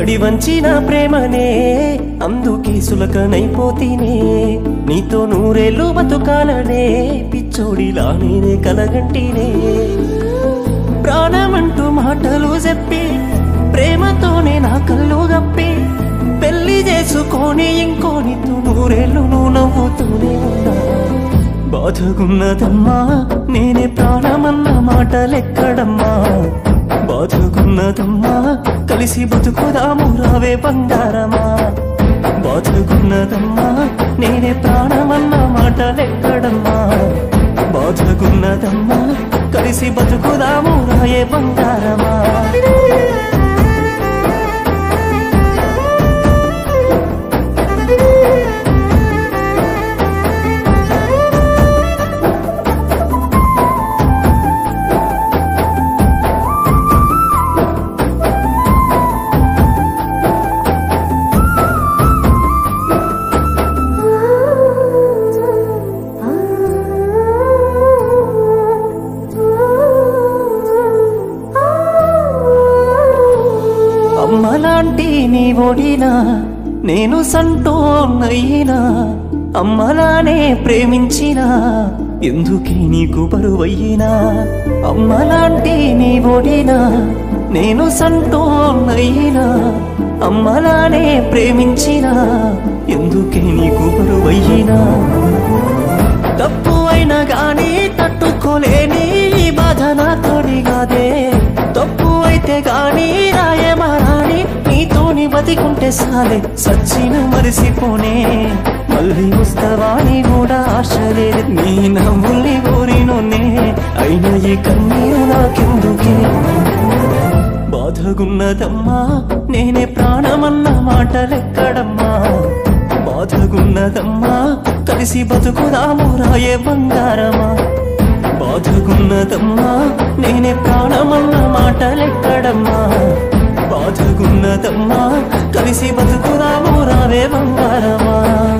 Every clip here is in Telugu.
బడి వంచిన ప్రేమనే అందుకే సులకనైపోతీనే నీతో నూరేళ్ళు బతుకాలనే పిచ్చోడిలా నేనే కలగంటినే ప్రాణమంటూ మాటలు చెప్పి ప్రేమతోనే నా కళ్ళు గప్పి పెళ్లి చేసుకొని ఇంకోనితో నూరేళ్ళు నువ్వు నవ్వుతూనే ఉన్నా బాధగున్నదమ్మా నేనే ప్రాణమన్న మాటలెక్కడమ్మా బాధగున్నదమ్మా కలిసి బతుకుదాము రావే బంగారమా బాధగున్నదమ్మా నేనే ప్రాణమన్న మాటలెక్కడమ్మా బాధగున్నదమ్మా కలిసి బతుకుదాము రాయే బంగారమా అమ్మలాంటి నీ ఒడినా నేను సంటోన్నయ్యినా అమ్మలానే ప్రేమించినా ఎందుకే నీకు బరువయ్యినా అమ్మలాంటి నీ ఒడినా నేను సంటోన్నయ్యినా అమ్మలానే ప్రేమించినా ఎందుకే నీకు బరువయ్యినా తప్పు అయినా గాని తట్టుకోలేని ఈ బాధ నాతోని కాదే తప్పు అయితే గాని రాయమారాని నీతోని బతికుంటే సాలే సచ్చిన మరిసిపోనే మళ్ళీ వస్తావాని కూడా ఆశ లేదు నీ నవ్వుల్ని కోరినోనే అయినా ఈ కన్నీరు నాకెందుకే బాధగున్నదమ్మా నేనే ప్రాణమన్న మాటలెక్కడమ్మా బాధగున్నదమ్మా కలిసి బతుకుదాము రాయే బంగారమా బాధగున్నదమ్మా నేనే ప్రాణమన్న మాటలెక్కడమ్మా బాధగున్నదమ్మా కలిసి బతుకుదాము రావే బంగారమా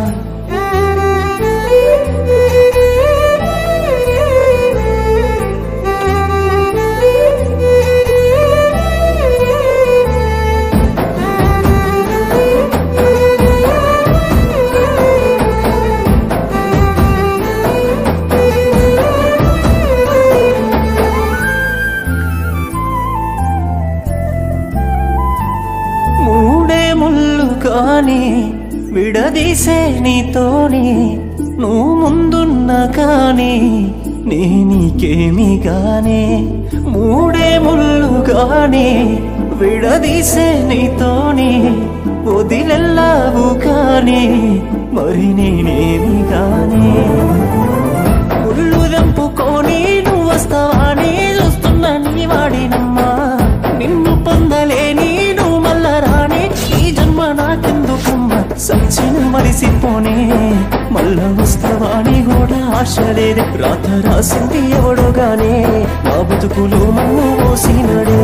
మూడే ముళ్ళు కాని విడదీసే నీతోని నువ్వు ముందున్న కాని నే నీకేమి గానే మూడే ముళ్ళు కాని విడదీసే నీతోని వదిలెల్లావు కాని మరి నేనేమి గానే ముళ్ళు దంపుకొని నువ్వు వస్తావాని చూస్తున్నా నీ వాడినమ్మా నిన్ను పొందలేని నువ్వు మళ్ళా రాని ఈ జన్మ నాకెందుకమ్మా సచ్చిన మరిసిపోనే మళ్ళా వస్తావాని కూడా ఆశ లేదే రాత రాసింది ఎవడో గానే నా బతుకులు మన్ను మోసినడే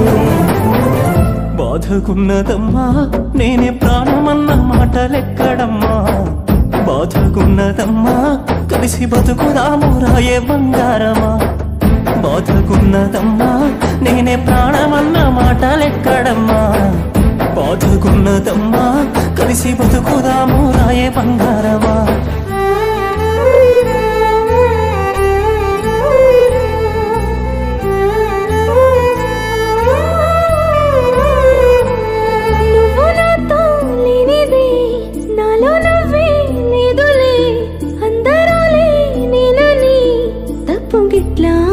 బాధకున్నదమ్మా నేనే ప్రాణమన్న మాటలెక్కడమ్మా బాధకున్నదమ్మా కలిసి బతుకుదాము రాయే బంగారమా బాధకున్నదమ్మా నేనే ప్రాణమన్న మాటలెక్కడమ్మా బాధకున్నదమ్మా కలిసి బతుకుదాము రాయే బంగారమా నువ్వు నాతో లేనిదే నాలో నవ్వే లేదులే అందరాలే నేనని తప్పు గిట్లా